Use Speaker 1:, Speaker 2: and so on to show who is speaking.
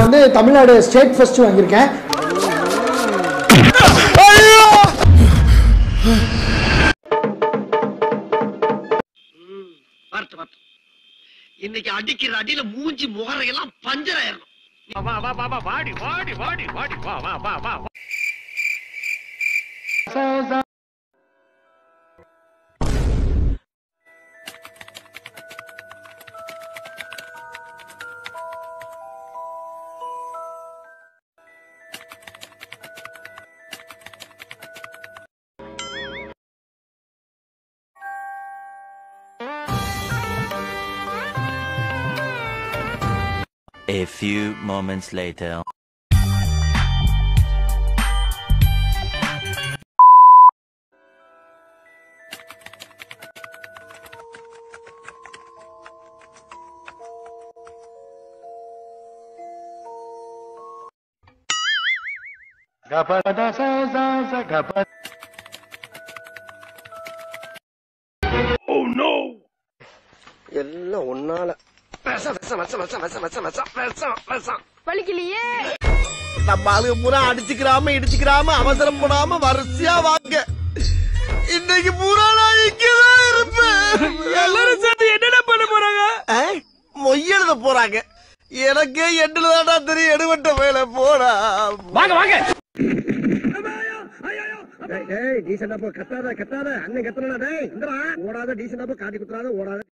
Speaker 1: வந்து Tamil Nadu state first வாங்கியிருக்கேன்
Speaker 2: வரட்டு வரட்டு இன்னைக்கு அடிக்கிற அடியில மூஞ்சி முகரையெல்லாம் பஞ்சர் ஆயிரணும்
Speaker 3: A few moments later.
Speaker 2: எல்லாம் ஒன்னால விஷம் விஷம் விஷம் விஷம் விஷம் விஷம் விஷம் விஷம் விஷம்
Speaker 4: வலிக்கலையே
Speaker 2: நம்ம ஆளுங்க பூரா அடிச்சுக்கிறாம இடிச்சுக்கிறாம அவசரம் போடாம வரிசையா வாங்க இன்னைக்கு பூரா நான் இங்கதான் இருப்பேன் எல்லாரும் சேர்ந்து என்னென்ன பண்ண போறாங்க மொய் எழுத போறாங்க எனக்கே எண்டுல தான்டா தெரியும் எடுவட்ட வேலை போடா வாங்க வாங்க டேய் டீசெண்டா போ கத்தாத கத்தாத அண்ணன் கத்துறா டேய் இந்தடா ஓடாத டீசெண்டா போ காட்டி குத்துறாத ஓடாத